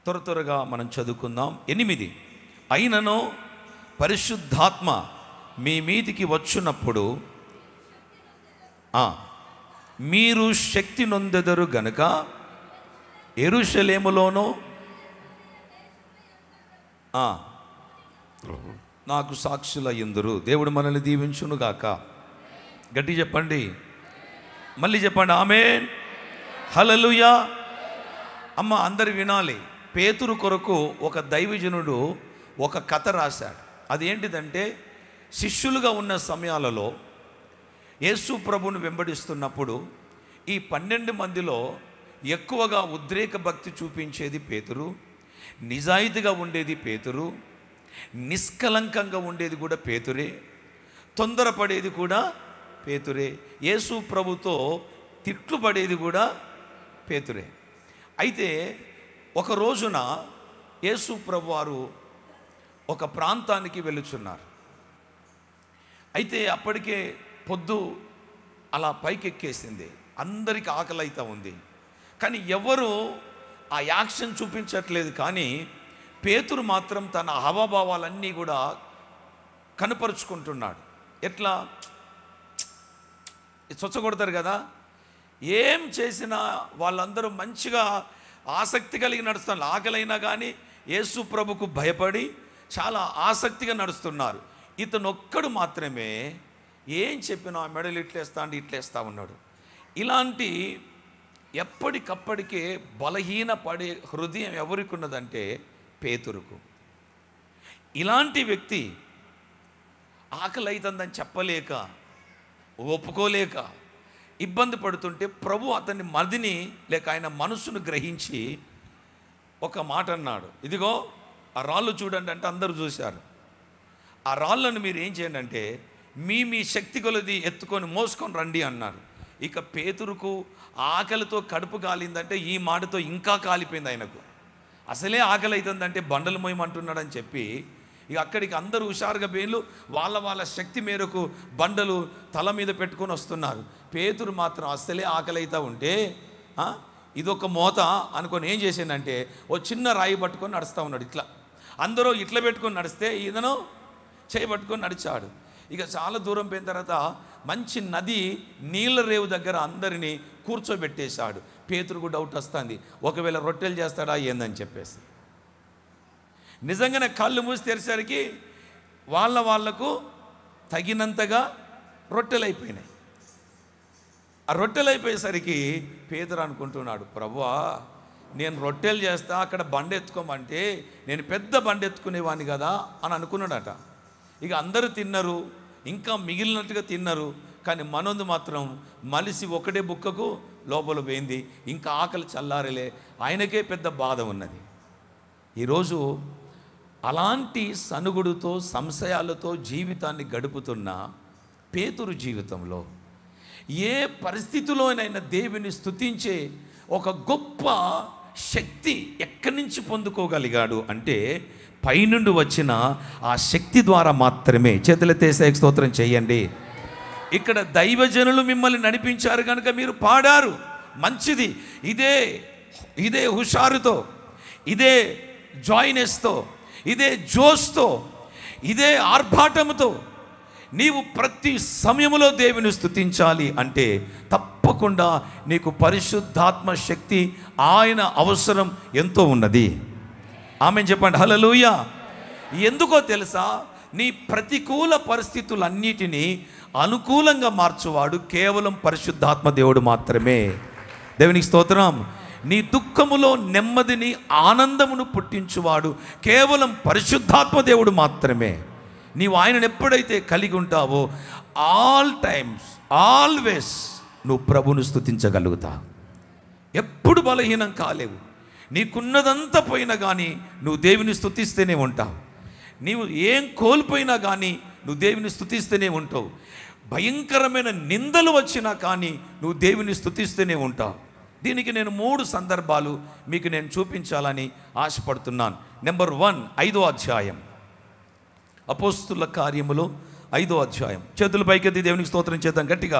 త్వర త్వరగా మనం చదువుకుందాం ఎనిమిది అయినను పరిశుద్ధాత్మ మీ మీదికి వచ్చున్నప్పుడు ఆ, మీరు శక్తి నొందెదరు గనుక ఎరుషలేములోనూ ఆ, నాకు సాక్షుల ఎందురు దేవుడు మనల్ని దీవించును గాక గట్టి చెప్పండి మళ్ళీ చెప్పండి ఆమె హలలుయా అమ్మ అందరు వినాలి పేతురు కొరకు ఒక దైవజనుడు ఒక కథ రాశాడు అదేంటిదంటే శిష్యులుగా ఉన్న సమయాలలో యేసు ప్రభుని వెంబడిస్తున్నప్పుడు ఈ పన్నెండు మందిలో ఎక్కువగా ఉద్రేక భక్తి చూపించేది పేతురు నిజాయితీగా ఉండేది పేతురు నిష్కలంకంగా ఉండేది కూడా పేతురే తొందరపడేది కూడా పేతురే యేసు ప్రభుతో తిట్లు పడేది కూడా పేతురే అయితే ఒక రోజున యేసు ప్రభు వారు ఒక ప్రాంతానికి వెళుచున్నారు అయితే అప్పటికే పొద్దు అలా పైకెక్కేసింది అందరికి ఆకలి అవుతా ఉంది కానీ ఎవరు ఆ యాక్షన్ చూపించట్లేదు కానీ పేతురు మాత్రం తన హావభావాలన్నీ కూడా కనపరుచుకుంటున్నాడు ఎట్లా చొచ్చగొడతారు కదా ఏం చేసినా వాళ్ళందరూ మంచిగా ఆసక్తి కలిగి నడుస్తున్నారు ఆకలైనా కానీ యేసు ప్రభుకు భయపడి చాలా ఆసక్తిగా నడుస్తున్నారు ఇతను ఒక్కడు మాత్రమే ఏం చెప్పినా మెడలు ఇట్లేస్తా అంటే ఇట్లేస్తా ఉన్నాడు ఇలాంటి ఎప్పటికప్పటికే బలహీన పడే హృదయం ఎవరికి ఉన్నదంటే పేతురుకు ఇలాంటి వ్యక్తి ఆకలి అవుతుందని చెప్పలేక ఒప్పుకోలేక ఇబ్బంది పడుతుంటే ప్రభు అతని మదిని లేక ఆయన మనసును గ్రహించి ఒక మాట అన్నాడు ఇదిగో ఆ రాళ్ళు చూడండి అంటే అందరూ చూశారు ఆ రాళ్ళను మీరు ఏం చేయండి అంటే మీ మీ శక్తి కొలది ఎత్తుకొని మోసుకొని రండి అన్నారు ఇక పేతురుకు ఆకలితో కడుపు కాలిందంటే ఈ మాటతో ఇంకా కాలిపోయింది ఆయనకు అసలే ఆకలి అవుతుందంటే బండలు మోయమంటున్నాడని చెప్పి ఇక అక్కడికి అందరూ హుషారుగా పేర్లు వాళ్ళ వాళ్ళ శక్తి మేరకు బండలు తల మీద పెట్టుకొని వస్తున్నారు పేతురు మాత్రం అసలే ఆకలి అవుతా ఉంటే ఆ, ఇదొక మోత అనుకొని ఏం చేసిందంటే ఓ చిన్న రాయి పట్టుకొని నడుస్తూ ఉన్నాడు ఇట్లా అందరూ ఇట్లా పెట్టుకొని నడిస్తే ఈయనను చేయబట్టుకొని నడిచాడు ఇక చాలా దూరం పోయిన తర్వాత మంచి నది నీళ్ళ రేవు దగ్గర అందరినీ కూర్చోబెట్టేశాడు పేతురుకు డౌట్ వస్తుంది ఒకవేళ రొట్టెలు చేస్తాడా ఏందని చెప్పేసి నిజంగానే కళ్ళు మూసి తెరిసరికి వాళ్ళ వాళ్లకు తగినంతగా రొట్టెలు అయిపోయినాయి ఆ రొట్టెలు అయిపోయేసరికి పేదరు అనుకుంటున్నాడు ప్రభువా నేను రొట్టెలు చేస్తా అక్కడ బండి ఎత్తుకోమంటే నేను పెద్ద బండి ఎత్తుకునేవాడిని కదా అని అనుకున్నాడట ఇక అందరూ తిన్నారు ఇంకా మిగిలినట్టుగా తిన్నారు కానీ మనొందు మాత్రం మలిసి ఒకటే బుక్కకు లోపల పోయింది ఇంకా ఆకలి చల్లారలే ఆయనకే పెద్ద బాధ ఉన్నది ఈరోజు అలాంటి సనుగుడుతో సంశయాలతో జీవితాన్ని గడుపుతున్న పేతురు జీవితంలో ఏ పరిస్థితిలోనైనా దేవుని స్తుతించే ఒక గొప్ప శక్తి ఎక్కడి నుంచి పొందుకోగలిగాడు అంటే పైనుండి వచ్చిన ఆ శక్తి ద్వారా మాత్రమే చేతులెత్తేసే స్తోత్రం చేయండి ఇక్కడ దైవజనులు మిమ్మల్ని నడిపించారు కనుక మీరు పాడారు మంచిది ఇదే ఇదే హుషారుతో ఇదే జాయినెస్తో ఇదే జోస్తో ఇదే ఆర్భాటముతో నీవు ప్రతి సమయంలో దేవుని స్తుతించాలి అంటే తప్పకుండా నీకు పరిశుద్ధాత్మ శక్తి ఆయన అవసరం ఎంతో ఉన్నది ఆమె చెప్పండి హలలుయ ఎందుకో తెలుసా నీ ప్రతికూల పరిస్థితులన్నిటినీ అనుకూలంగా మార్చువాడు కేవలం పరిశుద్ధాత్మ దేవుడు మాత్రమే దేవునికి స్తోత్రం నీ దుఃఖములో నెమ్మదిని ఆనందమును పుట్టించువాడు కేవలం పరిశుద్ధాత్మ దేవుడు మాత్రమే నీవు ఆయనను ఎప్పుడైతే కలిగి ఉంటావో ఆల్ టైమ్స్ ఆల్వేస్ నువ్వు ప్రభును స్తుతించగలుగుతావు ఎప్పుడు బలహీనం కాలేవు నీకున్నదంతా పోయినా కానీ నువ్వు దేవుని స్తుతిస్తేనే ఉంటావు నీవు ఏం కోల్పోయినా కానీ నువ్వు దేవుని స్తుతిస్తేనే ఉంటావు భయంకరమైన నిందలు వచ్చినా కానీ నువ్వు దేవుని స్తుతిస్తూనే ఉంటావు దీనికి నేను మూడు సందర్భాలు మీకు నేను చూపించాలని ఆశపడుతున్నాను నెంబర్ వన్ ఐదో అధ్యాయం అపోస్తుల కార్యములు ఐదో అధ్యాయం చేతులు పైకెత్తి దేవునికి స్తోత్రం చేద్దాం గట్టిగా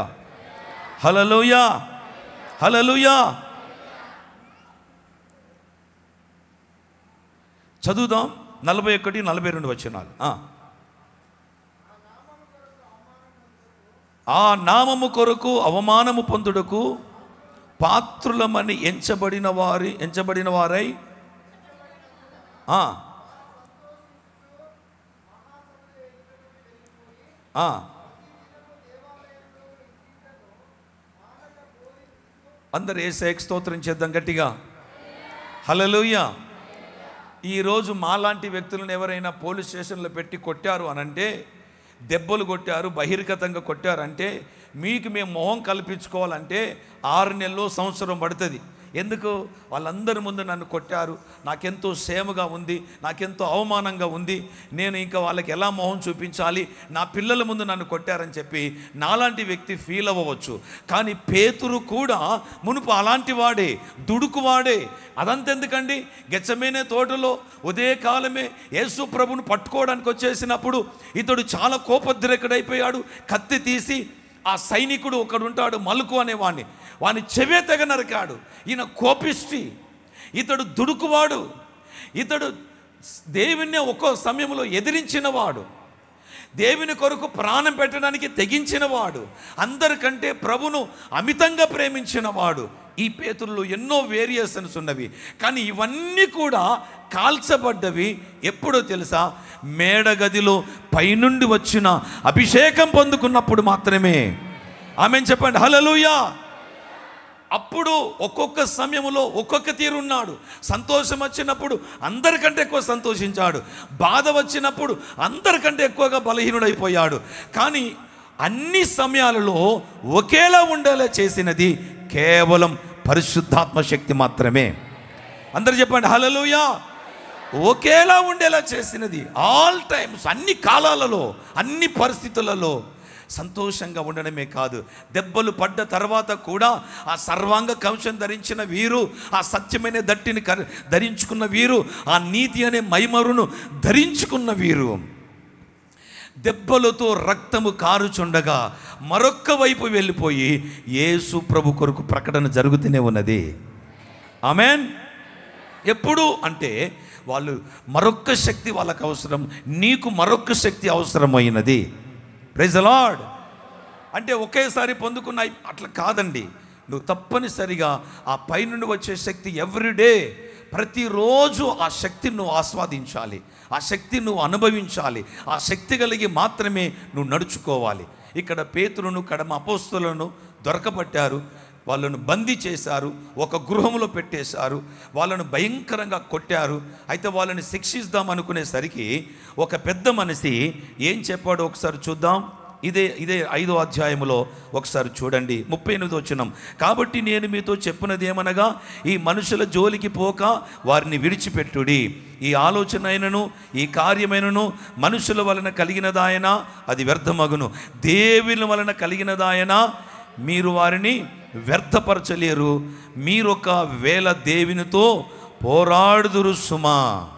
హలలుయా హలలుయా చదువుదాం నలభై ఒకటి నలభై రెండు వచ్చినాలు ఆ. ఆ నామము కొరకు అవమానము పొందుటకు పాత్రులమని ఎంచబడిన వారి ఎంచబడిన వారై ఆ. ఆ. అందరు ఏసైకి స్తోత్రం చేద్దాం గట్టిగా హలలుయ ఈరోజు మాలాంటి వ్యక్తులను ఎవరైనా పోలీస్ స్టేషన్లో పెట్టి కొట్టారు అనంటే దెబ్బలు కొట్టారు బహిర్గతంగా కొట్టారంటే మీకు మేము మొహం కల్పించుకోవాలంటే ఆరు నెలలు సంవత్సరం పడుతుంది ఎందుకు వాళ్ళందరి ముందు నన్ను కొట్టారు నాకెంతో సేమగా ఉంది నాకెంతో అవమానంగా ఉంది నేను ఇంకా వాళ్ళకి ఎలా మొహం చూపించాలి నా పిల్లల ముందు నన్ను కొట్టారని చెప్పి నాలాంటి వ్యక్తి ఫీల్ అవ్వవచ్చు కానీ పేతురు కూడా మునుపు అలాంటి వాడే దుడుకు వాడే అదంతెందుకండి గెచ్చమేనే తోటలో ఉదయకాలమే యేసు ప్రభును పట్టుకోవడానికి వచ్చేసినప్పుడు ఇతడు చాలా కోపద్రేకుడైపోయాడు కత్తి తీసి ఆ సైనికుడు ఒకడు ఉంటాడు మలుకు అనేవాడిని వాని చెవే తెగ నరికాడు ఈయన కోపిష్టి ఇతడు దుడుకువాడు ఇతడు దేవుణ్ణి ఒక్కో సమయంలో ఎదిరించినవాడు దేవుని కొరకు ప్రాణం పెట్టడానికి తెగించినవాడు అందరికంటే ప్రభును అమితంగా ప్రేమించినవాడు ఈ పేతుల్లో ఎన్నో వేరియేషన్స్ ఉన్నవి కానీ ఇవన్నీ కూడా కాల్చబడ్డవి ఎప్పుడో తెలుసా మేడగదిలో పైనుండి వచ్చిన అభిషేకం పొందుకున్నప్పుడు మాత్రమే ఆమె చెప్పండి హలలుయా అప్పుడు ఒక్కొక్క సమయంలో ఒక్కొక్క తీరున్నాడు సంతోషం వచ్చినప్పుడు అందరికంటే ఎక్కువ సంతోషించాడు బాధ వచ్చినప్పుడు అందరికంటే ఎక్కువగా బలహీనుడైపోయాడు కానీ అన్ని సమయాలలో ఒకేలా ఉండేలా చేసినది కేవలం పరిశుద్ధాత్మ శక్తి మాత్రమే అందరు చెప్పండి హలలుయా ఒకేలా ఉండేలా చేసినది ఆల్ టైమ్స్ అన్ని కాలాలలో అన్ని పరిస్థితులలో సంతోషంగా ఉండడమే కాదు దెబ్బలు పడ్డ తర్వాత కూడా ఆ సర్వాంగ కవచం ధరించిన వీరు ఆ సత్యమైన దట్టిని కర- ధరించుకున్న వీరు ఆ నీతి అనే మైమరును ధరించుకున్న వీరు దెబ్బలతో రక్తము కారుచుండగా మరొక్క వైపు వెళ్ళిపోయి యేసు ప్రభు కొరకు ప్రకటన జరుగుతూనే ఉన్నది ఆమెన్ ఎప్పుడు అంటే వాళ్ళు మరొక్క శక్తి వాళ్ళకు అవసరం నీకు మరొక్క శక్తి అవసరమైనది ప్రైజ్ లార్డ్ అంటే ఒకేసారి పొందుకున్న అట్లా కాదండి నువ్వు తప్పనిసరిగా ఆ పైనుండి వచ్చే శక్తి ఎవ్రీడే ప్రతిరోజు ఆ శక్తిని నువ్వు ఆస్వాదించాలి ఆ శక్తి నువ్వు అనుభవించాలి ఆ శక్తి కలిగి మాత్రమే నువ్వు నడుచుకోవాలి ఇక్కడ పేతులను కడమ అపోస్తులను దొరకబట్టారు వాళ్ళను బందీ చేశారు ఒక గృహంలో పెట్టేశారు వాళ్ళను భయంకరంగా కొట్టారు అయితే వాళ్ళని శిక్షిద్దాం అనుకునేసరికి ఒక పెద్ద మనిషి ఏం చెప్పాడో ఒకసారి చూద్దాం ఇదే ఇదే ఐదో అధ్యాయములో ఒకసారి చూడండి ముప్పై ఎనిమిది వచ్చినాం కాబట్టి నేను మీతో చెప్పినది ఏమనగా ఈ మనుషుల జోలికి పోక వారిని విడిచిపెట్టుడి ఈ ఆలోచన అయినను ఈ కార్యమైనను మనుషుల వలన కలిగినదాయన అది వ్యర్థమగును దేవుని వలన కలిగినదాయన మీరు వారిని వ్యర్థపరచలేరు మీరొక వేల దేవునితో పోరాడుదురు సుమా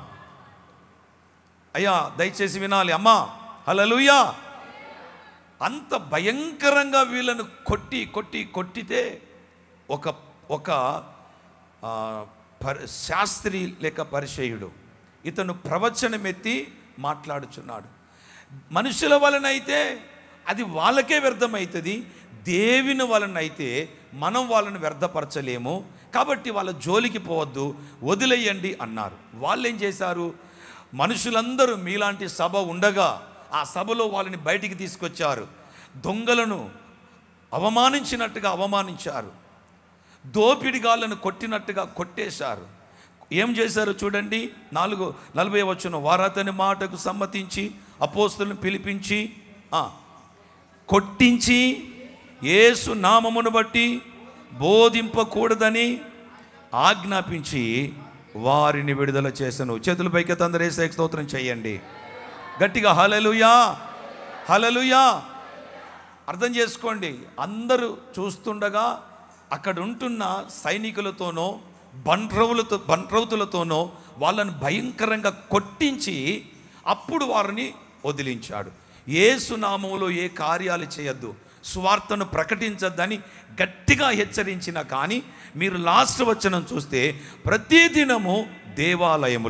అయ్యా దయచేసి వినాలి అమ్మా హలలుయా అంత భయంకరంగా వీళ్ళను కొట్టి కొట్టి కొట్టితే ఒక ఒక ఆ, పరి శాస్త్రి లేక పరిచయుడు ఇతను ప్రవచనమెత్తి మాట్లాడుచున్నాడు మనుషుల వలన అయితే అది వాళ్ళకే వ్యర్థమవుతుంది దేవుని వలన అయితే మనం వాళ్ళని వ్యర్థపరచలేము కాబట్టి వాళ్ళ జోలికి పోవద్దు వదిలేయండి అన్నారు వాళ్ళు ఏం చేశారు మనుషులందరూ మీలాంటి సభ ఉండగా ఆ సభలో వాళ్ళని బయటికి తీసుకొచ్చారు దొంగలను అవమానించినట్టుగా అవమానించారు దోపిడిగాళ్ళను కొట్టినట్టుగా కొట్టేశారు ఏం చేశారు చూడండి నాలుగు నలభై వచ్చిన వారతని మాటకు సమ్మతించి అపోస్తులను పిలిపించి ఆ, కొట్టించి యేసు నామమును బట్టి బోధింపకూడదని ఆజ్ఞాపించి వారిని విడుదల చేసను చేతుల పైకి అందరూ వేసే స్తోత్రం చేయండి గట్టిగా హలలుయా హలలుయా అర్థం చేసుకోండి అందరూ చూస్తుండగా అక్కడ ఉంటున్న సైనికులతోనో బండ్రవులతో బండ్రౌతులతోనో వాళ్ళని భయంకరంగా కొట్టించి అప్పుడు వారిని వదిలించాడు ఏసునామములో ఏ కార్యాలు చేయొద్దు స్వార్థను ప్రకటించద్దని గట్టిగా హెచ్చరించిన కానీ మీరు లాస్ట్ వచనం చూస్తే ప్రతిదినము దేవాలయములో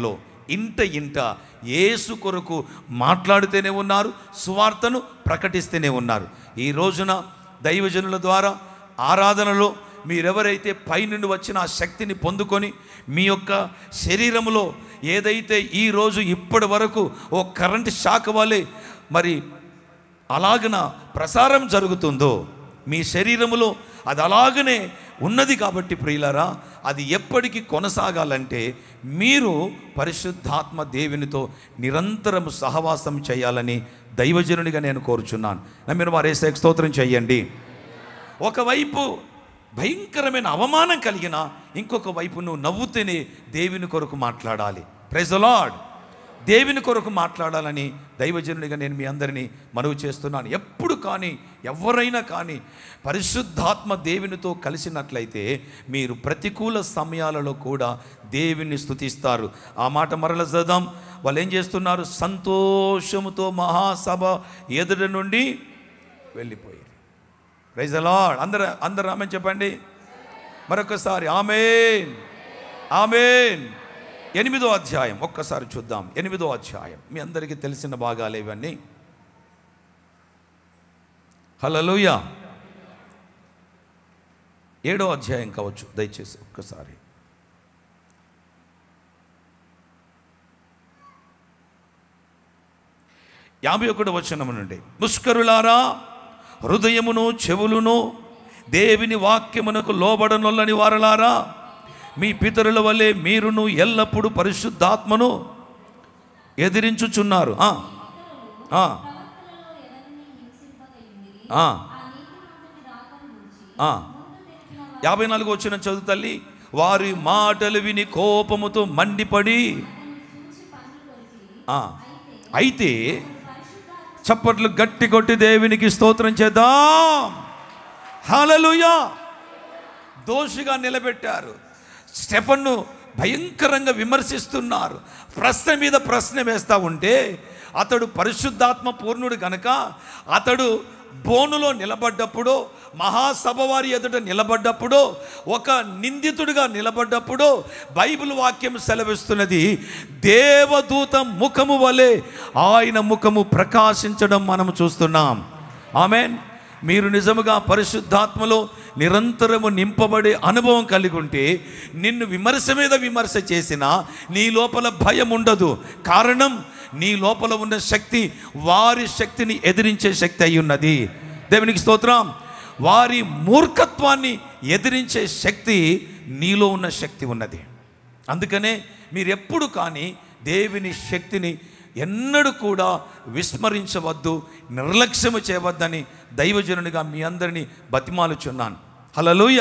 ఇంట ఇంట యేసు కొరకు మాట్లాడుతూనే ఉన్నారు సువార్తను ప్రకటిస్తూనే ఉన్నారు ఈ రోజున దైవజనుల ద్వారా ఆరాధనలో మీరెవరైతే పైనుండి వచ్చిన ఆ శక్తిని పొందుకొని మీ యొక్క శరీరంలో ఏదైతే ఈ రోజు ఇప్పటి వరకు ఓ కరెంట్ షాక్ వలె మరి అలాగన ప్రసారం జరుగుతుందో మీ శరీరములో అది అలాగనే ఉన్నది కాబట్టి ప్రియులారా అది ఎప్పటికీ కొనసాగాలంటే మీరు పరిశుద్ధాత్మ దేవునితో నిరంతరం సహవాసం చేయాలని దైవజనునిగా నేను కోరుచున్నాను నా మీరు వారే స్తోత్రం చేయండి ఒకవైపు భయంకరమైన అవమానం కలిగిన ఇంకొక వైపు నువ్వు నవ్వుతూనే దేవుని కొరకు మాట్లాడాలి ప్రైజ్ లార్డ్ దేవుని కొరకు మాట్లాడాలని దైవజనుడిగా నేను మీ అందరినీ మనవి చేస్తున్నాను ఎప్పుడు కానీ ఎవరైనా కానీ పరిశుద్ధాత్మ దేవునితో కలిసినట్లయితే మీరు ప్రతికూల సమయాలలో కూడా దేవుని స్తుతిస్తారు ఆ మాట మరల చదుదాం వాళ్ళు ఏం చేస్తున్నారు సంతోషముతో మహాసభ ఎదుట నుండి వెళ్ళిపోయారు ప్రైజ్ లార్డ్ అందరు అందరు ఆమె చెప్పండి మరొకసారి ఆమెన్ ఆమెన్ ఎనిమిదో అధ్యాయం ఒక్కసారి చూద్దాం ఎనిమిదో అధ్యాయం మీ అందరికీ తెలిసిన భాగాలు ఇవన్నీ హలలుయ ఏడో అధ్యాయం కావచ్చు దయచేసి ఒక్కసారి యాభై ఒకటి వచనము నుండి ముష్కరులారా హృదయమును చెవులును దేవుని వాక్యమునకు లోబడనొల్లని వారలారా మీ పితరుల వలె మీరును ఎల్లప్పుడూ పరిశుద్ధాత్మను ఎదిరించుచున్నారు ఆ, ఆ, ఆ, ఆ. యాభై నాలుగు వచ్చిన చదువు తల్లి వారి మాటలు విని కోపముతో మండిపడి ఆ, అయితే చప్పట్లు గట్టి కొట్టి దేవునికి స్తోత్రం చేద్దాం హల్లెలూయా దోషిగా నిలబెట్టారు స్టెఫన్ను భయంకరంగా విమర్శిస్తున్నారు ప్రశ్న మీద ప్రశ్న వేస్తూ ఉంటే అతడు పరిశుద్ధాత్మ పూర్ణుడు గనక అతడు బోనులో నిలబడ్డప్పుడు మహాసభ వారి ఎదుట నిలబడ్డప్పుడు ఒక నిందితుడిగా నిలబడ్డప్పుడు బైబిల్ వాక్యం సెలవిస్తున్నది దేవదూత ముఖము వలె ఆయన ముఖము ప్రకాశించడం మనం చూస్తున్నాం ఆమెన్ మీరు నిజముగా పరిశుద్ధాత్మలో నిరంతరము నింపబడే అనుభవం కలిగి ఉంటే నిన్ను విమర్శ మీద విమర్శ చేసినా నీ లోపల భయం ఉండదు కారణం నీ లోపల ఉన్న శక్తి వారి శక్తిని ఎదిరించే శక్తి అయి ఉన్నది దేవునికి స్తోత్రం వారి మూర్ఖత్వాన్ని ఎదిరించే శక్తి నీలో ఉన్న శక్తి ఉన్నది అందుకనే మీరు ఎప్పుడు కానీ దేవుని శక్తిని ఎన్నడూ కూడా విస్మరించవద్దు నిర్లక్ష్యము చేయవద్దని దైవజనునిగా మీ అందరినీ బతిమాలుచున్నాను హలలుయ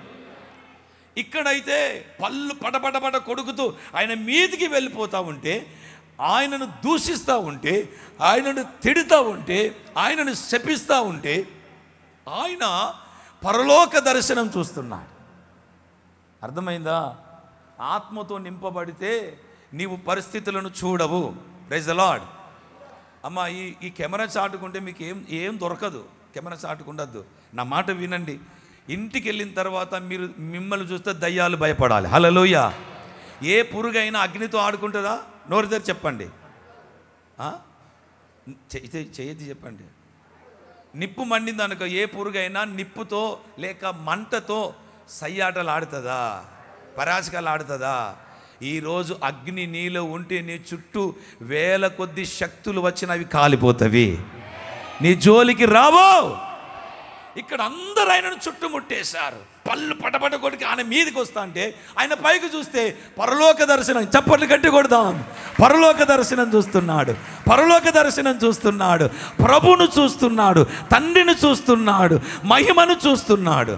ఇక్కడైతే పళ్ళు పటపటపట కొడుకుతూ ఆయన మీదికి వెళ్ళిపోతూ ఉంటే ఆయనను దూషిస్తూ ఉంటే ఆయనను తిడుతూ ఉంటే ఆయనను శపిస్తూ ఉంటే ఆయన పరలోక దర్శనం చూస్తున్నాడు అర్థమైందా ఆత్మతో నింపబడితే నీవు పరిస్థితులను చూడవు ప్రైజ్ లాడ్ అమ్మ ఈ ఈ కెమెరా చాటుకుంటే మీకు ఏం ఏం దొరకదు కెమెరా చాటుకుండద్దు నా మాట వినండి ఇంటికి వెళ్ళిన తర్వాత మీరు మిమ్మల్ని చూస్తే దయ్యాలు భయపడాలి హలలోయ ఏ పురుగైనా అగ్నితో ఆడుకుంటుందా నోరు దగ్గర చెప్పండి ఆ? చెయ్యి చేయొద్దు చెప్పండి నిప్పు మండింది అనుకో ఏ పురుగైనా నిప్పుతో లేక మంటతో సయ్యాటలు ఆడుతుందా పరాచకాలు ఆడుతుందా ఈరోజు అగ్ని నీలో ఉంటే నీ చుట్టూ వేల కొద్ది శక్తులు వచ్చిన అవి కాలిపోతవి నీ జోలికి రావో ఇక్కడ అందరూ ఆయనను చుట్టుముట్టేశారు పళ్ళు పటపట కొడికి ఆయన మీదకి వస్తా అంటే ఆయన పైకి చూస్తే పరలోక దర్శనం చప్పట్లు గట్టి కొడదాం పరలోక దర్శనం చూస్తున్నాడు పరలోక దర్శనం చూస్తున్నాడు ప్రభును చూస్తున్నాడు తండ్రిని చూస్తున్నాడు మహిమను చూస్తున్నాడు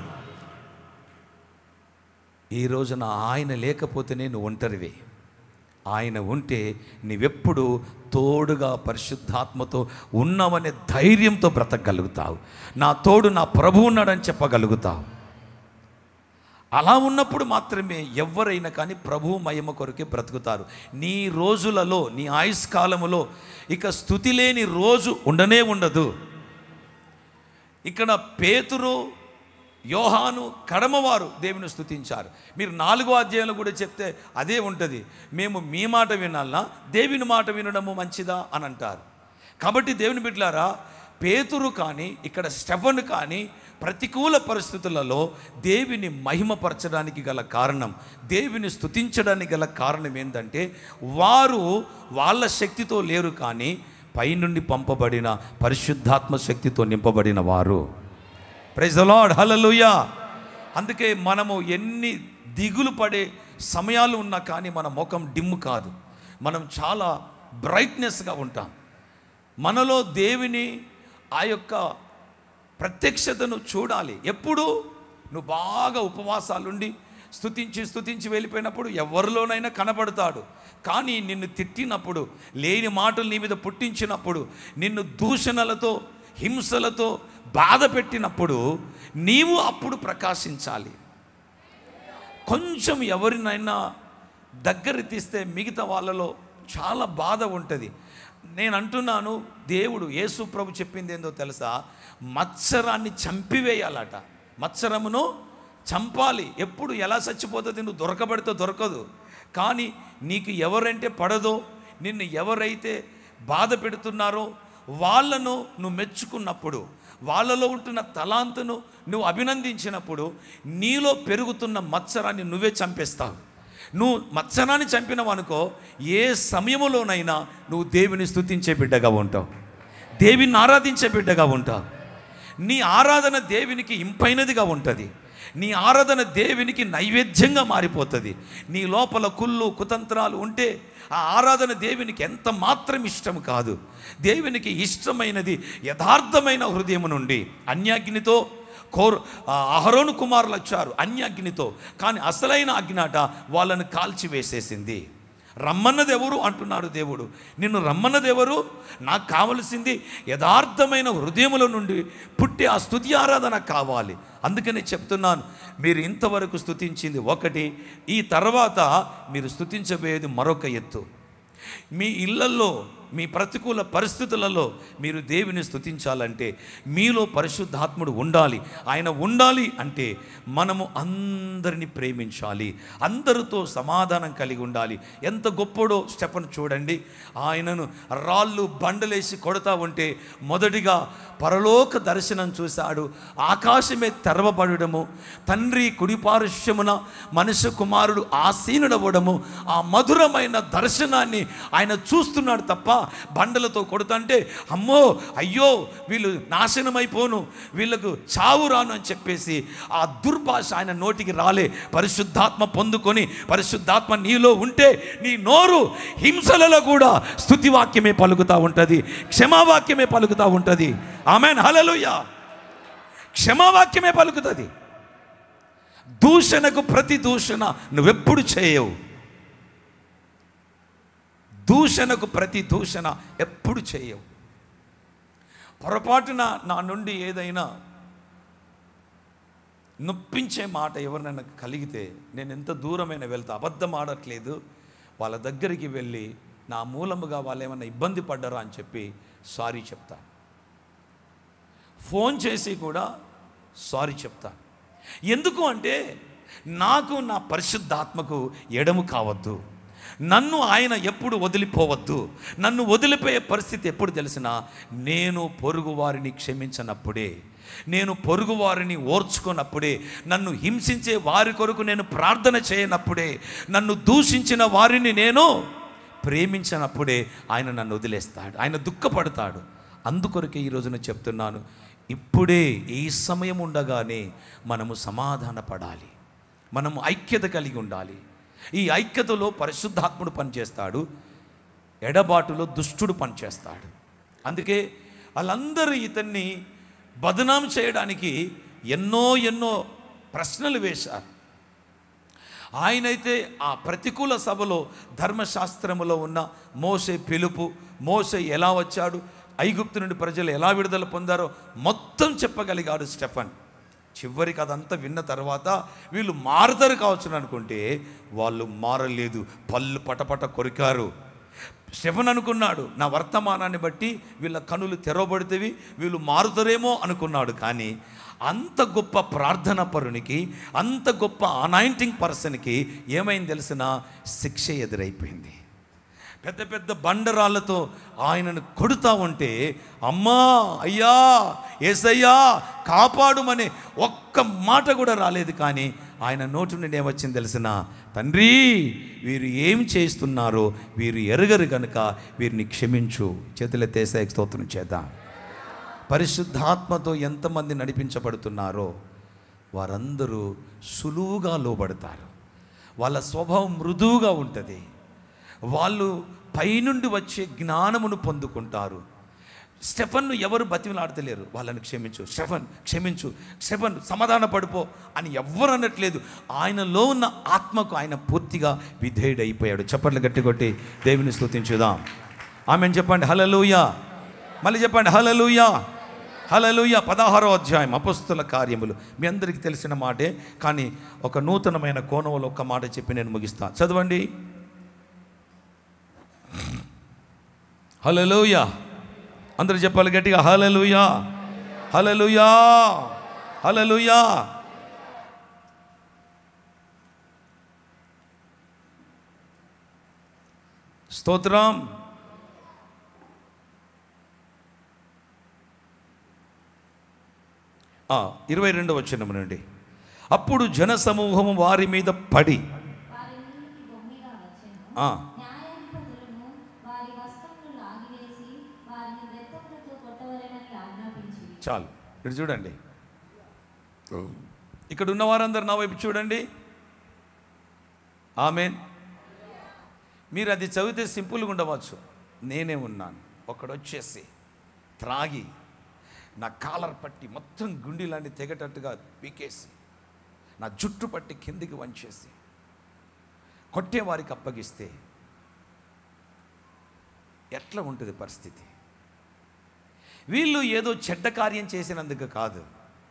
ఈ రోజున ఆయన లేకపోతేనే నువ్వు ఒంటరివే ఆయన ఉంటే నీవెప్పుడు తోడుగా పరిశుద్ధాత్మతో ఉన్నావనే ధైర్యంతో బ్రతకగలుగుతావు నా తోడు నా ప్రభు ఉన్నాడని చెప్పగలుగుతావు అలా ఉన్నప్పుడు మాత్రమే ఎవరైనా కానీ ప్రభు మహిమ కొరకే బ్రతుకుతారు నీ రోజులలో నీ ఆయుష్కాలములో ఇక స్థుతి లేని రోజు ఉండనే ఉండదు ఇక్కడ పేతురు యోహాను కడమవారు దేవుని స్తుతించారు మీరు నాలుగో అధ్యాయంలో కూడా చెప్తే అదే ఉంటుంది మేము మీ మాట వినాలనా దేవుని మాట వినడము మంచిదా అని అంటారు కాబట్టి దేవుని బిడ్డలారా పేతురు కానీ ఇక్కడ స్టెఫన్ కానీ ప్రతికూల పరిస్థితులలో దేవిని మహిమపరచడానికి గల కారణం దేవిని స్తుతించడానికి గల కారణం ఏంటంటే వారు వాళ్ళ శక్తితో లేరు కానీ పైనుండి పంపబడిన పరిశుద్ధాత్మ శక్తితో నింపబడిన వారు ప్రైజ్ ద లార్డ్ హల్లెలూయా అందుకే మనము ఎన్ని దిగులు పడే సమయాలు ఉన్నా కానీ మన ముఖం డిమ్ కాదు మనం చాలా బ్రైట్నెస్గా ఉంటాం మనలో దేవుని ఆ యొక్క ప్రత్యక్షతను చూడాలి ఎప్పుడు నువ్వు బాగా ఉపవాసాలుండి స్తుతించి స్తుతించి వెళ్ళిపోయినప్పుడు ఎవరిలోనైనా కనబడతాడు కానీ నిన్ను తిట్టినప్పుడు లేని మాటలు నీ మీద పుట్టించినప్పుడు నిన్ను దూషణలతో హింసలతో బాధ పెట్టినప్పుడు నీవు అప్పుడు ప్రకాశించాలి కొంచెం ఎవరినైనా దగ్గర తీస్తే మిగతా వాళ్ళలో చాలా బాధ ఉంటుంది నేను అంటున్నాను దేవుడు యేసు ప్రభు చెప్పింది ఏందో తెలుసా మత్సరాన్ని చంపివేయాలట మత్సరమును చంపాలి ఎప్పుడు ఎలా చచ్చిపోతుంది నువ్వు దొరకబడితే దొరకదు కానీ నీకు ఎవరంటే పడదో నిన్ను ఎవరైతే బాధ పెడుతున్నారో వాళ్ళను నువ్వు మెచ్చుకున్నప్పుడు వాళ్ళలో ఉంటున్న తలాంతును నువ్వు అభినందించినప్పుడు నీలో పెరుగుతున్న మత్సరాన్ని నువ్వే చంపేస్తావు నువ్వు మత్సరాన్ని చంపినవనుకో ఏ సమయంలోనైనా నువ్వు దేవుని స్తుతించే బిడ్డగా ఉంటావు దేవిని ఆరాధించే బిడ్డగా ఉంటావు నీ ఆరాధన దేవునికి ఇంపైనదిగా ఉంటుంది నీ ఆరాధన దేవునికి నైవేద్యంగా మారిపోతుంది నీ లోపల కుళ్ళు కుతంత్రాలు ఉంటే ఆ ఆరాధన దేవునికి ఎంత మాత్రం ఇష్టం కాదు దేవునికి ఇష్టమైనది యథార్థమైన హృదయం నుండి అన్యాగ్నితో కోరు ఆ అహరోను కుమారులు వచ్చారు అన్యాగ్నితో కానీ అసలైన అగ్నాట వాళ్ళని కాల్చివేసేసింది రమ్మన్నది ఎవరు అంటున్నాడు దేవుడు నిన్ను రమ్మన్నది ఎవరు నాకు కావలసింది యథార్థమైన హృదయముల నుండి పుట్టి ఆ స్తుతి ఆరాధన కావాలి అందుకని చెప్తున్నాను మీరు ఇంతవరకు స్తుతించింది ఒకటి ఈ తర్వాత మీరు స్తుతించబోయేది మరొక ఎత్తు మీ ఇళ్లల్లో మీ ప్రతికూల పరిస్థితులలో మీరు దేవుని స్తుతించాలంటే మీలో పరిశుద్ధాత్ముడు ఉండాలి ఆయన ఉండాలి అంటే మనము అందరిని ప్రేమించాలి అందరితో సమాధానం కలిగి ఉండాలి ఎంత గొప్పడో స్టెఫన్ చూడండి ఆయనను రాళ్ళు బండలేసి కొడతా ఉంటే మొదటిగా పరలోక దర్శనం చూశాడు ఆకాశమే తెరవబడము తండ్రి కుడిపారుష్యమున మనుష్య కుమారుడు ఆసీనుడవ్వడము ఆ మధురమైన దర్శనాన్ని ఆయన చూస్తున్నాడు తప్ప బండలతో కొడుతుంటే అమ్మో అయ్యో వీళ్ళు నాశనమైపోను వీళ్ళకు చావు రాను అని చెప్పేసి ఆ దుర్భాష ఆయన నోటికి రాలే పరిశుద్ధాత్మ పొందుకొని పరిశుద్ధాత్మ నీలో ఉంటే నీ నోరు హింసలలో కూడా స్థుతివాక్యమే పలుకుతూ ఉంటుంది క్షమావాక్యమే పలుకుతూ ఉంటుంది ఆమెన్ హలలుయ క్షమావాక్యమే పలుకుతుంది దూషణకు ప్రతి దూషణ నువ్వెప్పుడు చేయవు దూషణకు ప్రతి దూషణ ఎప్పుడు చేయవు పొరపాటున నా నుండి ఏదైనా నొప్పించే మాట ఎవరినైనా కలిగితే నేను ఎంత దూరమైన వెళ్తా అబద్ధం ఆడట్లేదు వాళ్ళ దగ్గరికి వెళ్ళి నా మూలముగా వాళ్ళు ఏమైనా ఇబ్బంది పడ్డారా అని చెప్పి సారీ చెప్తా ఫోన్ చేసి కూడా సారీ చెప్తా ఎందుకు అంటే నాకు నా పరిశుద్ధాత్మకు ఎడము కావద్దు నన్ను ఆయన ఎప్పుడు వదిలిపోవద్దు నన్ను వదిలిపోయే పరిస్థితి ఎప్పుడు తెలిసినా నేను పొరుగు వారిని క్షమించనప్పుడే నేను పొరుగు వారిని ఓర్చుకున్నప్పుడే నన్ను హింసించే వారి కొరకు నేను ప్రార్థన చేయనప్పుడే నన్ను దూషించిన వారిని నేను ప్రేమించినప్పుడే ఆయన నన్ను వదిలేస్తాడు ఆయన దుఃఖపడతాడు అందుకొరకే ఈ రోజున చెప్తున్నాను ఇప్పుడే ఈ సమయం ఉండగానే మనము సమాధాన పడాలి మనము ఐక్యత కలిగి ఉండాలి ఈ ఐక్యతలో పరిశుద్ధాత్ముడు పనిచేస్తాడు ఎడబాటులో దుష్టుడు పనిచేస్తాడు అందుకే వాళ్ళందరూ ఇతన్ని బదనాం చేయడానికి ఎన్నో ఎన్నో ప్రశ్నలు వేశారు ఆయనైతే ఆ ప్రతికూల సభలో ధర్మశాస్త్రములో ఉన్న మోసే పిలుపు మోసే ఎలా వచ్చాడు ఐగుప్తు నుండి ప్రజలు ఎలా విడుదల పొందారో మొత్తం చెప్పగలిగాడు స్టెఫన్ చివరికి అదంతా విన్న తర్వాత వీళ్ళు మారతారు కావచ్చు అనుకుంటే వాళ్ళు మారలేదు పళ్ళు పటపట కొరికారు స్టెఫన్ అనుకున్నాడు నా వర్తమానాన్ని బట్టి వీళ్ళ కనులు తెరవబడితేవి వీళ్ళు మారుతారేమో అనుకున్నాడు కానీ అంత గొప్ప ప్రార్థన పరునికి అంత గొప్ప అనాయింటింగ్ పర్సన్కి ఏమైంది తెలిసిన శిక్ష ఎదురైపోయింది పెద్ద పెద్ద బండరాళ్ళతో ఆయనను కొడుతా ఉంటే అమ్మా అయ్యా ఏసయ్యా కాపాడుమని ఒక్క మాట కూడా రాలేదు కానీ ఆయన నోటి నుండి ఏమొచ్చింది తెలిసిన తండ్రి వీరు ఏం చేస్తున్నారో వీరు ఎరగరు కనుక వీరిని క్షమించు చేతులెత్తేసే స్తోత్రం చేద్దాం పరిశుద్ధాత్మతో ఎంతమంది నడిపించబడుతున్నారో వారందరూ సులువుగా లోబడతారు వాళ్ళ స్వభావం మృదువుగా ఉంటుంది వాళ్ళు పైనుండి వచ్చే జ్ఞానమును పొందుకుంటారు స్టెఫన్ను ఎవరు బతిమలాడతలేరు వాళ్ళని క్షమించు స్టెఫన్ క్షమించు స్టెఫన్ సమాధాన పడిపో అని ఎవ్వరు అనట్లేదు ఆయనలో ఉన్న ఆత్మకు ఆయన పూర్తిగా విధేయుడైపోయాడు చప్పట్లు గట్టి కొట్టి దేవుని స్తుతించుదాం ఆమెను చెప్పండి హలలుయా మళ్ళీ చెప్పండి హలలుయా హలలుయ పదహారో అధ్యాయం అపస్తుల కార్యములు మీ అందరికీ తెలిసిన మాటే కానీ ఒక నూతనమైన కోణంలో ఒక మాట చెప్పి నేను ముగిస్తాను చదవండి హలలుయ అందరూ చెప్పాలి గట్టిగా హలలుయా హలలుయా హలలుయా స్తోత్రం ఆ, ఇరవై రెండవ వచనం నుండి అప్పుడు జన సమూహము వారి మీద పడి వారి మీదికి బొమ్మిగా వచ్చెను. ఆ, న్యాయాధిపతులను వారి వస్త్రములు లాగివేసి వారిని బెత్తములతో కొట్టవలెనని ఆజ్ఞాపించింది చాలు ఇక్కడ చూడండి ఇక్కడ ఉన్న వారందరు నా వైపు చూడండి ఆమెన్ మీరు అది చదివితే సింపుల్గా ఉండవచ్చు నేనే ఉన్నాను ఒకడు వచ్చేసి త్రాగి నా కాలర్ పట్టి మొత్తం గుండి లాంటి తెగటట్టుగా పీకేసి నా జుట్టు పట్టి కిందికి వంచేసి కొట్టే వారికి అప్పగిస్తే ఎట్లా ఉంటుంది పరిస్థితి వీళ్ళు ఏదో చెడ్డ కార్యం చేసినందుకు కాదు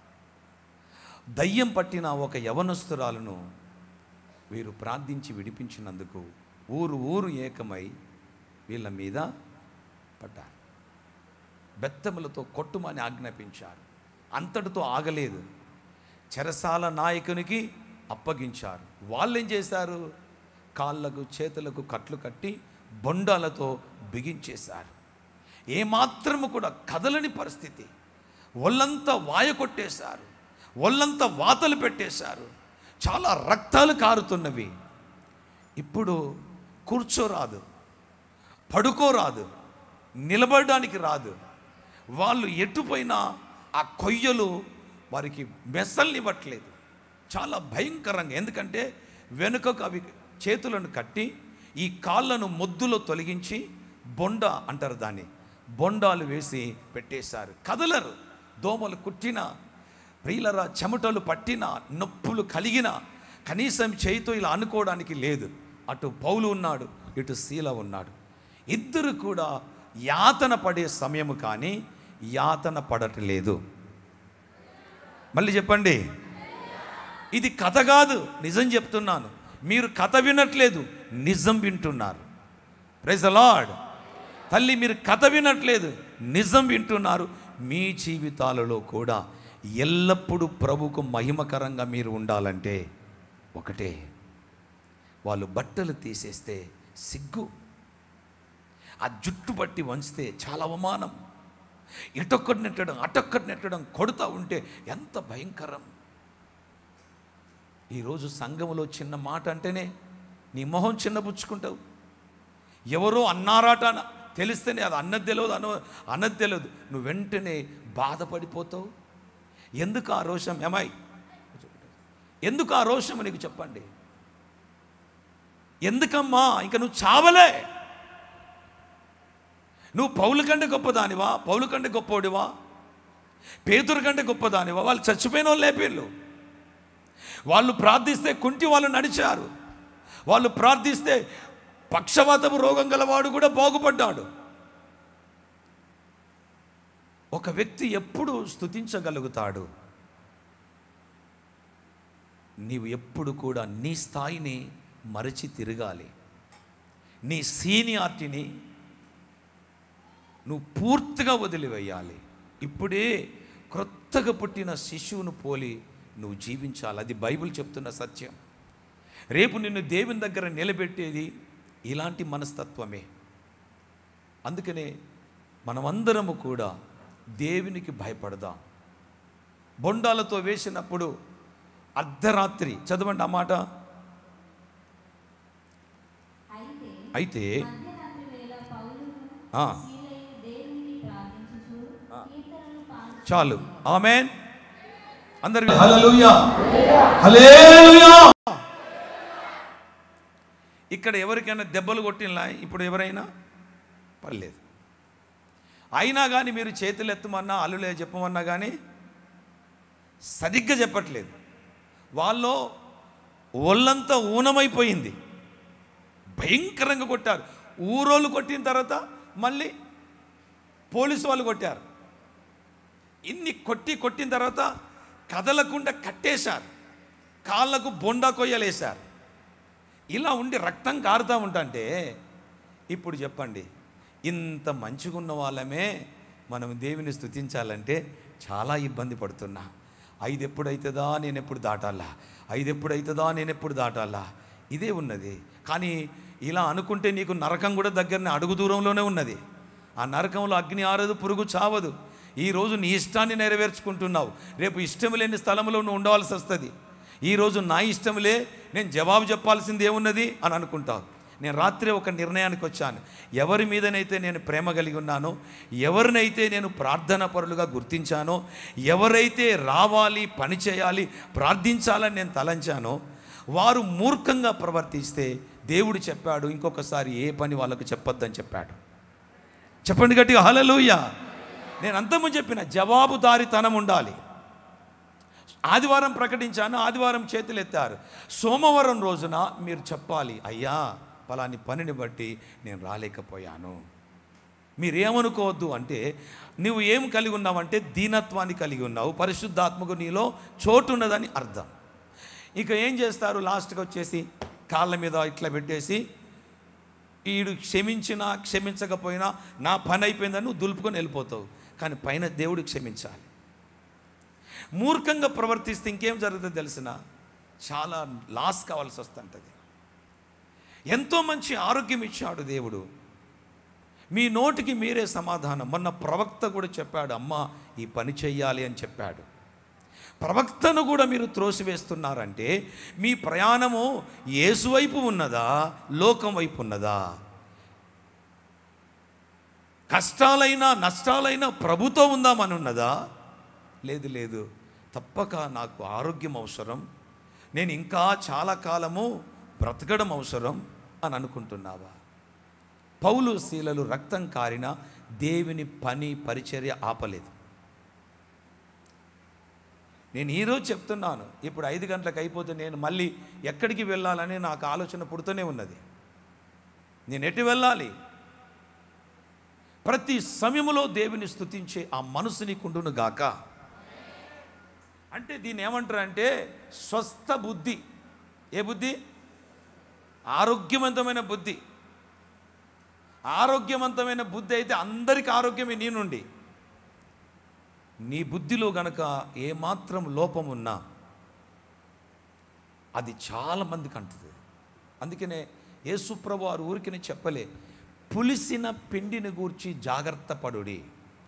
దయ్యం పట్టిన ఒక యవనస్తురాలను వీరు ప్రార్థించి విడిపించినందుకు ఊరు ఊరు ఏకమై వీళ్ళ మీద పడ్డారు బెత్తములతో కొట్టుమని ఆజ్ఞాపించారు అంతటితో ఆగలేదు చెరసాల నాయకునికి అప్పగించారు వాళ్ళు ఏం చేశారు కాళ్ళకు చేతులకు కట్లు కట్టి బొండాలతో బిగించేశారు ఏమాత్రము కూడా కదలని పరిస్థితి ఒళ్ళంతా వాయ కొట్టేశారు ఒళ్ళంతా వాతలు పెట్టేశారు చాలా రక్తాలు కారుతున్నవి ఇప్పుడు కూర్చోరాదు పడుకోరాదు నిలబడడానికి రాదు వాళ్ళు ఎటుపోయినా ఆ కొయ్యలు వారికి మెసల్నివ్వట్లేదు చాలా భయంకరంగా ఎందుకంటే వెనుకకు అవి చేతులను కట్టి ఈ కాళ్ళను మొద్దులో తొలగించి బొండ అంటారు దాన్ని బొండాలు వేసి పెట్టేశారు కదలరు దోమలు కుట్టిన ప్రియులరా చెమటలు పట్టిన నొప్పులు కలిగిన కనీసం చేయితో ఇలా అనుకోవడానికి లేదు అటు పౌలు ఉన్నాడు ఇటు శీల ఉన్నాడు ఇద్దరు కూడా యాతన పడే సమయము కానీ యాతన పడట్లేదు మళ్ళీ చెప్పండి ఇది కథ కాదు నిజం చెప్తున్నాను మీరు కథ వినట్లేదు నిజం వింటున్నారు ప్రైజ్ లార్డ్ తల్లి మీరు కథ వినట్లేదు నిజం వింటున్నారు మీ జీవితాలలో కూడా ఎల్లప్పుడూ ప్రభుకు మహిమకరంగా మీరు ఉండాలంటే ఒకటే వాళ్ళు బట్టలు తీసేస్తే సిగ్గు ఆ జుట్టు పట్టి వంచితే చాలా అవమానం ఇటొక్కటి నెట్టడం అటొక్కటి నెట్టడం కొడుతూ ఉంటే ఎంత భయంకరం ఈరోజు సంఘములో చిన్న మాట అంటేనే నీ మొహం చిన్నపుచ్చుకుంటావు ఎవరో అన్నారాట అన- తెలిస్తేనే అది అన్నది తెలియదు అన్న అన్నది తెలియదు నువ్వు వెంటనే బాధపడిపోతావు ఎందుకు ఆ రోషం ఏమాయ్ ఎందుకు ఆ రోషం నీకు చెప్పండి ఎందుకమ్మా ఇంకా నువ్వు చావలే నువ్వు పౌలు కంటే గొప్పదానివా పౌలు కంటే గొప్పవాడివా పేతురు కంటే గొప్పదానివా వాళ్ళు చచ్చిపోయిన వాళ్ళు లేపేళ్ళు వాళ్ళు ప్రార్థిస్తే కుంటి వాళ్ళు నడిచారు వాళ్ళు ప్రార్థిస్తే పక్షవాతపు రోగం గలవాడు కూడా బాగుపడ్డాడు ఒక వ్యక్తి ఎప్పుడు స్తుతించగలుగుతాడు నీవు ఎప్పుడు కూడా నీ స్థాయిని మరచి తిరగాలి నీ సీనియారిటీని నువ్వు పూర్తిగా వదిలివేయాలి ఇప్పుడే క్రొత్తగా పుట్టిన శిశువును పోలి నువ్వు జీవించాలి అది బైబిల్ చెప్తున్న సత్యం రేపు నిన్ను దేవుని దగ్గర నిలబెట్టేది ఇలాంటి మనస్తత్వమే అందుకనే మనమందరము కూడా దేవునికి భయపడదాం బొండాలతో వేసినప్పుడు అర్ధరాత్రి చదవండి ఆ మాట అయితే అయితే మధ్యరాత్రి వేళ పౌలును ఆ. శీలయు దేవునికి ప్రార్థించుచు కీర్తనలు పాడుచు చాలు ఆమెన్ అందరు హల్లెలూయా హల్లెలూయా ఇక్కడ ఎవరికైనా దెబ్బలు కొట్టినా ఇప్పుడు ఎవరైనా పర్లేదు అయినా కానీ మీరు చేతులు ఎత్తమన్నా అల్లులే చెప్పమన్నా కానీ సరిగ్గా చెప్పట్లేదు వాళ్ళు ఒళ్ళంతా ఊనమైపోయింది భయంకరంగా కొట్టారు ఊరోళ్ళు కొట్టిన తర్వాత మళ్ళీ పోలీసు వాళ్ళు కొట్టారు ఇన్ని కొట్టి కొట్టిన తర్వాత కదలకుండా కట్టేశారు కాళ్ళకు బొండా కొయ్యలేశారు ఇలా ఉండి రక్తం కారుతూ ఉంటుంటే ఇప్పుడు చెప్పండి ఇంత మంచిగా ఉన్న వాళ్ళమే మనం దేవుని స్తుతించాలంటే చాలా ఇబ్బంది పడుతున్నా ఐదు ఎప్పుడైతుందా నేను ఎప్పుడు దాటాలా ఐదు ఎప్పుడైతుందా నేను ఎప్పుడు దాటాలా ఇదే ఉన్నది కానీ ఇలా అనుకుంటే నీకు నరకం కూడా దగ్గరనే అడుగు దూరంలోనే ఉన్నది ఆ నరకంలో అగ్ని ఆరదు పురుగు చావదు ఈరోజు నీ ఇష్టాన్ని నెరవేర్చుకుంటున్నావు రేపు ఇష్టం లేని స్థలంలో నువ్వు ఉండవలసి వస్తుంది ఈరోజు నా ఇష్టంలే నేను జవాబు చెప్పాల్సింది ఏమున్నది అని అనుకుంటావు నేను రాత్రి ఒక నిర్ణయానికి వచ్చాను ఎవరి మీదనైతే నేను ప్రేమ కలిగి ఉన్నానో ఎవరినైతే నేను ప్రార్థన పరులుగా గుర్తించానో ఎవరైతే రావాలి పని చేయాలి ప్రార్థించాలని నేను తలంచానో వారు మూర్ఖంగా ప్రవర్తిస్తే దేవుడు చెప్పాడు ఇంకొకసారి ఏ పని వాళ్ళకు చెప్పొద్దని చెప్పాడు చెప్పండి గట్టిగా హలలుయ నేను అంతము చెప్పిన జవాబుదారితనం ఉండాలి ఆదివారం ప్రకటించాను ఆదివారం చేతులు ఎత్తారు సోమవారం రోజున మీరు చెప్పాలి అయ్యా పలాని పనిని బట్టి నేను రాలేకపోయాను మీరేమనుకోవద్దు అంటే నువ్వు ఏం కలిగి ఉన్నావంటే దీనత్వాన్ని కలిగి ఉన్నావు పరిశుద్ధాత్మకు నీలో చోటు ఉన్నదని అర్థం ఇక ఏం చేస్తారు లాస్ట్కి వచ్చేసి కాళ్ళ మీద ఇట్లా పెట్టేసి ఈడు క్షమించినా క్షమించకపోయినా నా పని అయిపోయిందని నువ్వు దులుపుకొని వెళ్ళిపోతావు కానీ పైన దేవుడు క్షమించాలి మూర్ఖంగా ప్రవర్తిస్తే ఇంకేం జరుగుతుందో తెలిసిన చాలా లాస్ కావాల్సి వస్తుంటుంది ఎంతో మంచి ఆరోగ్యం ఇచ్చాడు దేవుడు మీ నోటికి మీరే సమాధానం మొన్న ప్రవక్త కూడా చెప్పాడు అమ్మ ఈ పని చెయ్యాలి అని చెప్పాడు ప్రవక్తను కూడా మీరు త్రోసివేస్తున్నారంటే మీ ప్రయాణము యేసు వైపు ఉన్నదా లోకం వైపు ఉన్నదా కష్టాలైనా నష్టాలైనా ప్రభుతో ఉందామని ఉన్నదా లేదు లేదు తప్పక నాకు ఆరోగ్యం అవసరం నేను ఇంకా చాలా కాలము బ్రతకడం అవసరం అని అనుకుంటున్నావా పౌలు శీలలు రక్తం కారిన దేవుని పని పరిచర్య ఆపలేదు నేను ఈరోజు చెప్తున్నాను ఇప్పుడు ఐదు గంటలకు అయిపోతే నేను మళ్ళీ ఎక్కడికి వెళ్ళాలని నాకు ఆలోచన పుడుతూనే ఉన్నది నేను ఎటు వెళ్ళాలి ప్రతి సమయములో దేవుని స్తుతించే ఆ మనసు నీకుండును గాక అంటే దీన్ని ఏమంటారు అంటే స్వస్థ బుద్ధి ఏ బుద్ధి ఆరోగ్యవంతమైన బుద్ధి ఆరోగ్యవంతమైన బుద్ధి అయితే అందరికి ఆరోగ్యమే నీ నుండి నీ బుద్ధిలో గనక ఏమాత్రం లోపం ఉన్నా అది చాలా మందికి అంటుంది అందుకనే యేసుప్రభు వారు ఊరికినే చెప్పలే పులిసిన పిండిని గూర్చి జాగ్రత్త పడుడి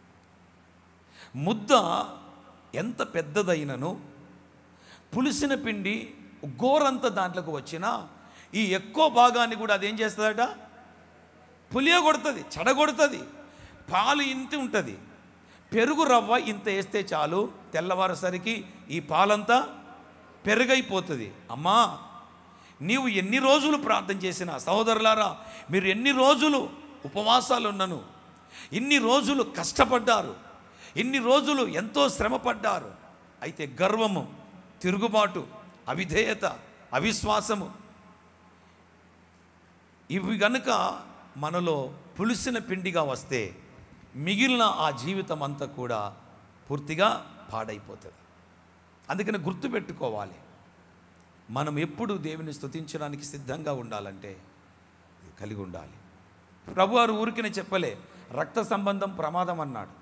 ముద్ద ఎంత పెద్దదైనను పులిసిన పిండి గోరంత దాంట్లోకి వచ్చినా ఈ ఎక్కువ భాగాన్ని కూడా అదేం చేస్తుందట పులియ కొడుతుంది చెడగొడుతుంది పాలు ఇంత ఉంటుంది పెరుగు రవ్వ ఇంత వేస్తే చాలు తెల్లవారేసరికి ఈ పాలంతా పెరుగైపోతుంది అమ్మా నీవు ఎన్ని రోజులు ప్రార్థన చేసినా సహోదరులారా మీరు ఎన్ని రోజులు ఉపవాసాలు ఉన్నను ఇన్ని రోజులు కష్టపడ్డారు ఇన్ని రోజులు ఎంతో శ్రమపడ్డారు అయితే గర్వము తిరుగుబాటు అవిధేయత అవిశ్వాసము ఇవి గనుక మనలో పులిసిన పిండిగా వస్తే మిగిలిన ఆ జీవితం అంతా కూడా పూర్తిగా పాడైపోతుంది అందుకని గుర్తుపెట్టుకోవాలి మనం ఎప్పుడు దేవుని స్తుతించడానికి సిద్ధంగా ఉండాలంటే ఇది కలిగి ఉండాలి ప్రభువారు ఊరికినే చెప్పలే రక్త సంబంధం ప్రమాదం అన్నాడు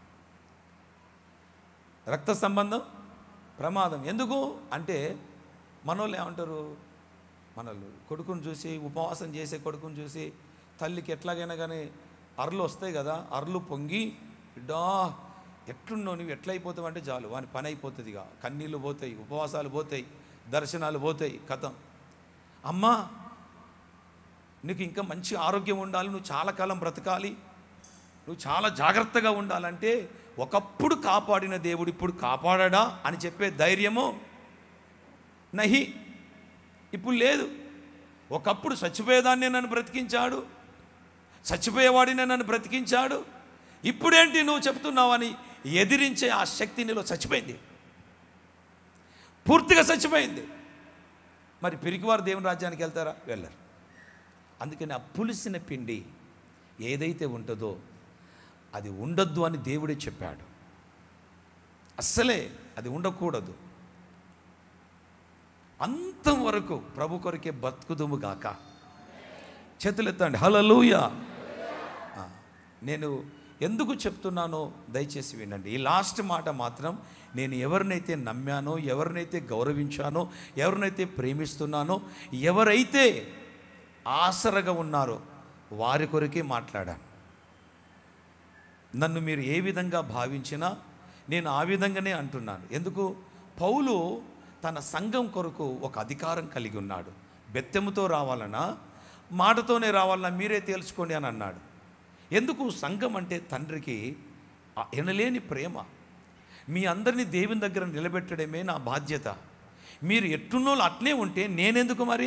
రక్త సంబంధం ప్రమాదం ఎందుకు అంటే మనోళ్ళు ఏమంటారు మనోళ్ళు కొడుకుని చూసి ఉపవాసం చేసే కొడుకుని చూసి తల్లికి ఎట్లాగైనా కానీ అర్లు వస్తాయి కదా అర్లు పొంగి బిడ్డా ఎట్లున్నావు నువ్వు ఎట్లయిపోతావు అంటే చాలు వాని పని అయిపోతుంది ఇక కన్నీళ్ళు పోతాయి ఉపవాసాలు పోతాయి దర్శనాలు పోతాయి కథం అమ్మా నీకు ఇంకా మంచి ఆరోగ్యం ఉండాలి నువ్వు చాలా కాలం బ్రతకాలి నువ్వు చాలా జాగ్రత్తగా ఉండాలంటే ఒకప్పుడు కాపాడిన దేవుడు ఇప్పుడు కాపాడడా అని చెప్పే ధైర్యము నహి ఇప్పుడు లేదు ఒకప్పుడు చచ్చిపోయేదాన్ని నన్ను బ్రతికించాడు చచ్చిపోయేవాడిని నన్ను బ్రతికించాడు ఇప్పుడేంటి నువ్వు చెప్తున్నావని ఎదిరించే ఆ శక్తి నీలో చచ్చిపోయింది పూర్తిగా చచ్చిపోయింది మరి పిరికివారు దేవుని రాజ్యానికి వెళ్తారా వెళ్ళరు అందుకని ఆ పులిసిన పిండి ఏదైతే ఉంటుందో అది ఉండొద్దు అని దేవుడే చెప్పాడు అస్సలే అది ఉండకూడదు అంతం వరకు ప్రభు కొరకే బతుకుదుము గాక చేతులెత్తండి హలలుయ నేను ఎందుకు చెప్తున్నానో దయచేసి వినండి ఈ లాస్ట్ మాట మాత్రం నేను ఎవరినైతే నమ్మానో ఎవరినైతే గౌరవించానో ఎవరినైతే ప్రేమిస్తున్నానో ఎవరైతే ఆసరగా ఉన్నారో వారి కొరకే మాట్లాడాను నన్ను మీరు ఏ విధంగా భావించినా నేను ఆ విధంగానే అంటున్నాను ఎందుకు పౌలు తన సంఘం కొరకు ఒక అధికారం కలిగి ఉన్నాడు బెత్తెముతో రావాలన్నా మాటతోనే రావాలన్నా మీరే తేల్చుకోండి అని అన్నాడు ఎందుకు సంఘం అంటే తండ్రికి ఆ ఎనలేని ప్రేమ మీ అందరినీ దేవుని దగ్గర నిలబెట్టడమే నా బాధ్యత మీరు ఎట్టున్నోళ్ళు అట్లే ఉంటే నేనెందుకు మరి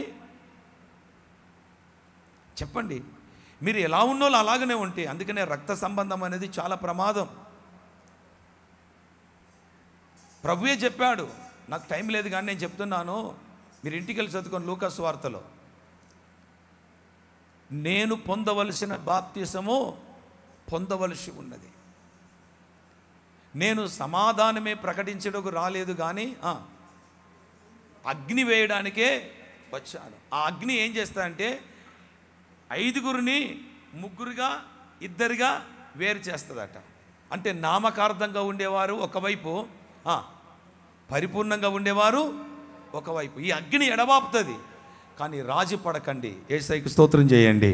చెప్పండి మీరు ఎలా ఉన్నోళ్ళు అలాగనే ఉంటే అందుకనే రక్త సంబంధం అనేది చాలా ప్రమాదం ప్రభువే చెప్పాడు నాకు టైం లేదు కానీ నేను చెప్తున్నాను మీరు ఇంటికి వెళ్ళి చదువుకొని లూకాస్ వార్తలో నేను పొందవలసిన బాప్తిసము పొందవలసి ఉన్నది నేను సమాధానమే ప్రకటించడానికి రాలేదు కానీ ఆ, అగ్ని వేయడానికే వచ్చాను ఆ అగ్ని ఏం చేస్తాడంటే ఐదుగురిని ముగ్గురుగా ఇద్దరుగా వేరు చేస్తుందట అంటే నామకార్థంగా ఉండేవారు ఒకవైపు ఆ, పరిపూర్ణంగా ఉండేవారు ఒకవైపు ఈ అగ్ని ఎడబాపుతుంది కానీ రాజు పడకండి ఏసైకి స్తోత్రం చేయండి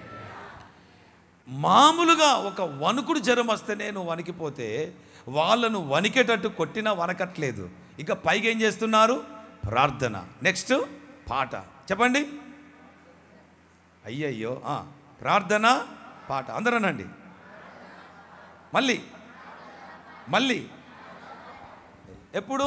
మామూలుగా ఒక వణుకుడు జ్వరం వస్తేనే నువ్వు వణికిపోతే వాళ్ళను వణికేటట్టు కొట్టినా వనకట్లేదు ఇక పైగా ఏం చేస్తున్నారు ప్రార్థన నెక్స్ట్ పాట చెప్పండి అయ్యయ్యో ఆ, ప్రార్థన పాట అందరనండి మళ్ళీ మళ్ళీ ఎప్పుడు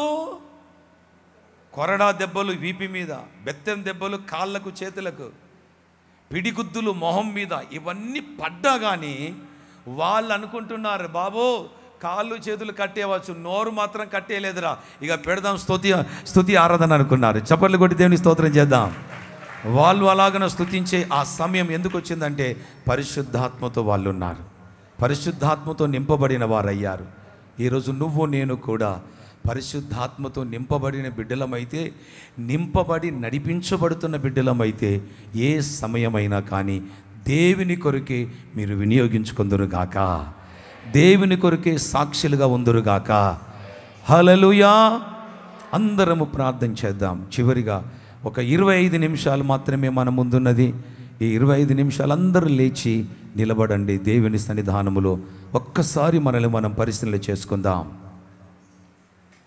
కొరడా దెబ్బలు వీపి మీద బెత్తం దెబ్బలు కాళ్ళకు చేతులకు పిడిగుద్దులు మొహం మీద ఇవన్నీ పడ్డా కానీ వాళ్ళు అనుకుంటున్నారు బాబు కాళ్ళు చేతులు కట్టేవచ్చు నోరు మాత్రం కట్టేయలేదురా ఇక పెడదాం స్తుతి స్తుతి ఆరాధన అనుకున్నారు చప్పట్లు కొట్టి దేవుని స్తోత్రం చేద్దాం వాళ్ళు అలాగన స్తుతించే ఆ సమయం ఎందుకు వచ్చిందంటే పరిశుద్ధాత్మతో వాళ్ళు ఉన్నారు పరిశుద్ధాత్మతో నింపబడిన వారయ్యారు ఈరోజు నువ్వు నేను కూడా పరిశుద్ధాత్మతో నింపబడిన బిడ్డలమైతే నింపబడి నడిపించబడుతున్న బిడ్డలమైతే ఏ సమయమైనా కానీ దేవుని కొరకే మీరు వినియోగించుకుందరుగాక దేవుని కొరకే సాక్షులుగా ఉందరుగాక హలలుయా అందరము ప్రార్థన చేద్దాం చివరిగా ఒక ఇరవై ఐదు నిమిషాలు మాత్రమే మన ముందున్నది ఈ ఇరవై ఐదు నిమిషాలు అందరూ లేచి నిలబడండి దేవుని సన్నిధానములో ఒక్కసారి మనల్ని మనం పరిశీలన చేసుకుందాం